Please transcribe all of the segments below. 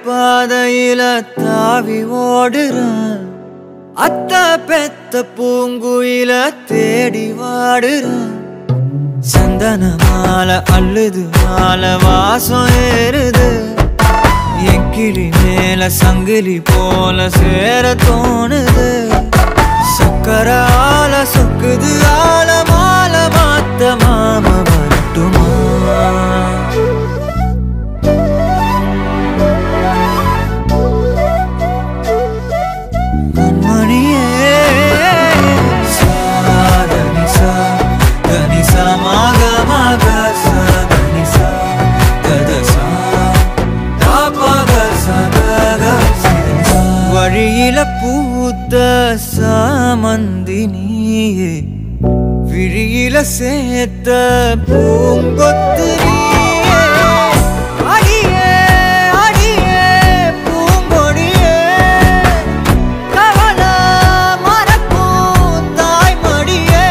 பாதையில தாவி ஓடுறான் அத்த பெத்த பூங்குயில தேடி வாடுறான் சந்தன மாலை அள்ளுது மாலை வாசம் ஏறுது என் கிளி மேல சங்கிலி போல சேர தோணுது சக்கர ஆல சொக்குது ஆல மால மாத்த மாம வரட்டுமா கண்மணியே சாதனி சா தனி சா மாக மாக சா தனி சா கத சா தாபக சதக சிதனி சா. வழியில பூத்த சாமந்தி நீயே விழியில சேர்த்த பூங்கொத்து நீயே அடியே அடியே பூங்கொடியே கவல மறக்கும் தாய்மடியே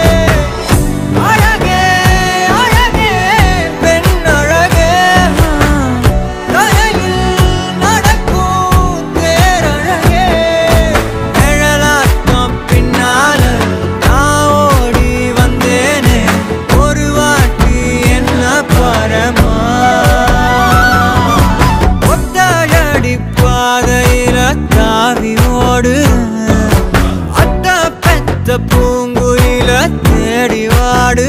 அழகே அழகே பெண் அழகே கரையில் நடக்கும் தேரழகே நிழலாட்டம் பின்னால நான் ஓடி வந்தேனே ஒரு வாட்டி என்ன பரமா ஒத்தாழடி பாதையில தாவி ஓடு அத்த பெத்த பூங்குயில தேடி வாடு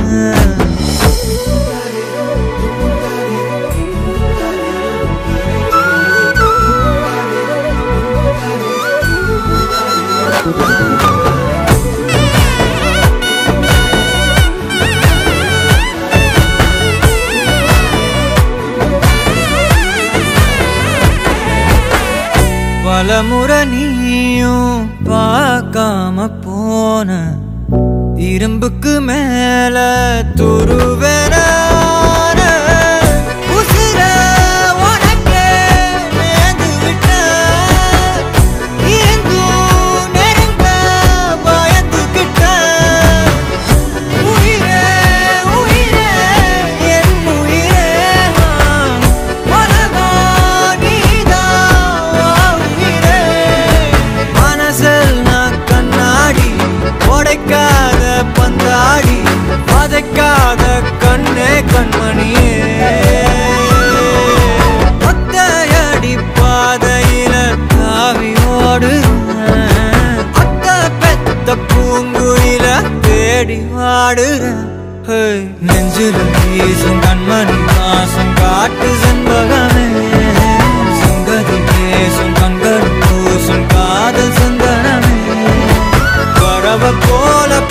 பலமுறை நீயும் பார்க்காம போன இரும்புக்கு மேல துருவென உசிர உனக்கே நேர்ந்து விட்டேன். இருந்தும் நெருங்க பயந்துகிட்டேன். உயிரே உயிரே என் உயிரே உலகம் நீதான் வா உயிரே மனசில் நான் கண்ணாடி உடைக்காத பந்தாடி வதைக்காத கண்ணே கண்மணியே ஒத்தையடி பாதையில தாவி ஓடு அத்த பெத்த பூங்குயில தேடி வாடுறேன் ஹேய், நெஞ்சில வீசும் கண்மணி வாசம் காட்டு செண்பகமே சங்கதி பேசும் கண்கள் பூசும் காதல் சந்தனமே வரவ போல